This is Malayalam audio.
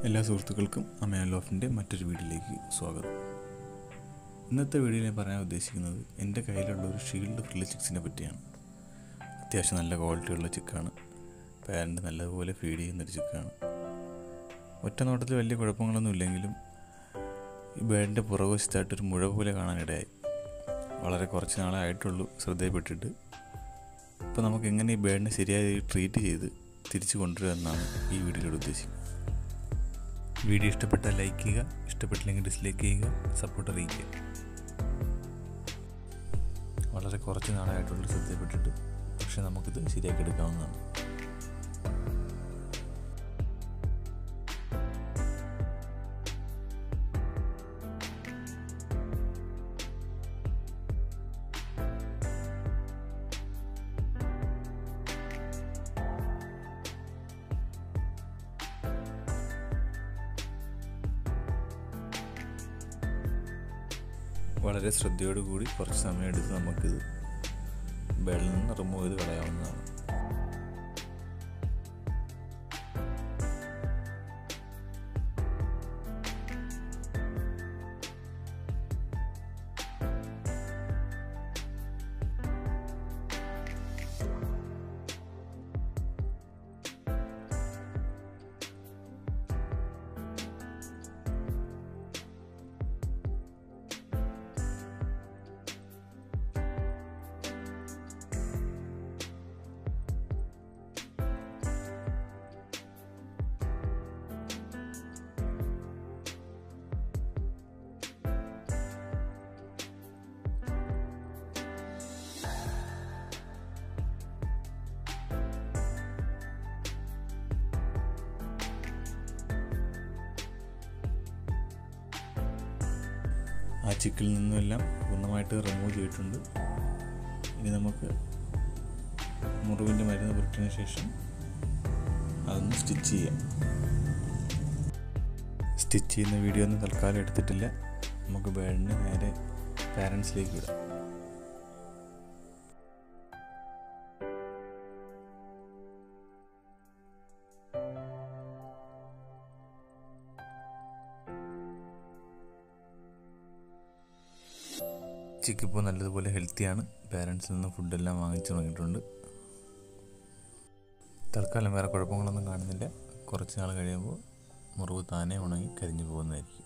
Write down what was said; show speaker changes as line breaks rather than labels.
എല്ലാ സുഹൃത്തുക്കൾക്കും അമയാൻ ലോഫിൻ്റെ മറ്റൊരു വീഡിയോയിലേക്ക് സ്വാഗതം ഇന്നത്തെ വീഡിയോയിൽ ഞാൻ പറയാൻ ഉദ്ദേശിക്കുന്നത് എൻ്റെ കയ്യിലുള്ള ഒരു ഷീൽഡ് ഫ്രില്ല് ചിക്സിനെ പറ്റിയാണ് അത്യാവശ്യം നല്ല ക്വാളിറ്റിയുള്ള ചിക്കാണ് പാരൻ്റ് നല്ലതുപോലെ ഫീഡ് ചെയ്യുന്നൊരു ചിക്കാണ് ഒറ്റ നോട്ടത്തിൽ വലിയ കുഴപ്പങ്ങളൊന്നും ഇല്ലെങ്കിലും ഈ ബേഡിൻ്റെ പുറകുവശത്തായിട്ടൊരു മുഴ പോലെ കാണാനിടയായി വളരെ കുറച്ച് നാളെ ആയിട്ടുള്ളൂ ശ്രദ്ധയിൽപ്പെട്ടിട്ട് ഇപ്പോൾ നമുക്ക് എങ്ങനെ ഈ ബേഡിനെ ശരിയായി ട്രീറ്റ് ചെയ്ത് തിരിച്ചു കൊണ്ടുവരിക എന്നാണ് ഈ വീഡിയോയിലൂടെ ഉദ്ദേശിക്കുന്നത് വീഡിയോ ഇഷ്ടപ്പെട്ടാൽ ലൈക്ക് ചെയ്യുക ഇഷ്ടപ്പെട്ടില്ലെങ്കിൽ ഡിസ്ലൈക്ക് ചെയ്യുക സപ്പോർട്ട് അറിയിക്കുക വളരെ കുറച്ച് നാളായിട്ടുള്ള ശ്രദ്ധയപ്പെട്ടിട്ട് പക്ഷെ നമുക്കിത് ശരിയാക്കി എടുക്കാവുന്നതാണ് വളരെ ശ്രദ്ധയോടുകൂടി കുറച്ച് സമയം എടുത്ത് നമുക്കിത് ബേഡിൽ നിന്ന് റിമൂവ് ചെയ്ത് കളയാവുന്നതാണ് ആ ചിക്കിൽ നിന്നുമെല്ലാം പൂർണ്ണമായിട്ട് റിമൂവ് ചെയ്തിട്ടുണ്ട് ഇനി നമുക്ക് മുറിവിൻ്റെ മരുന്ന് പുരട്ടിയതിന് ശേഷം അതൊന്ന് സ്റ്റിച്ച് ചെയ്യാം സ്റ്റിച്ച് ചെയ്യുന്ന വീഡിയോ ഒന്നും തൽക്കാലം എടുത്തിട്ടില്ല നമുക്ക് ബേഡിന് നേരെ പാരൻസിലേക്ക് വിടാം ചിക്കിപ്പോൾ നല്ലതുപോലെ ഹെൽത്തിയാണ് പാരൻസിൽ നിന്ന് ഫുഡെല്ലാം വാങ്ങിച്ചു തുടങ്ങിയിട്ടുണ്ട് തൽക്കാലം വേറെ കുഴപ്പങ്ങളൊന്നും കാണുന്നില്ല കുറച്ച് നാൾ കഴിയുമ്പോൾ മുറിവ് താനേ ഉണങ്ങി കരിഞ്ഞു പോകുന്നതായിരിക്കും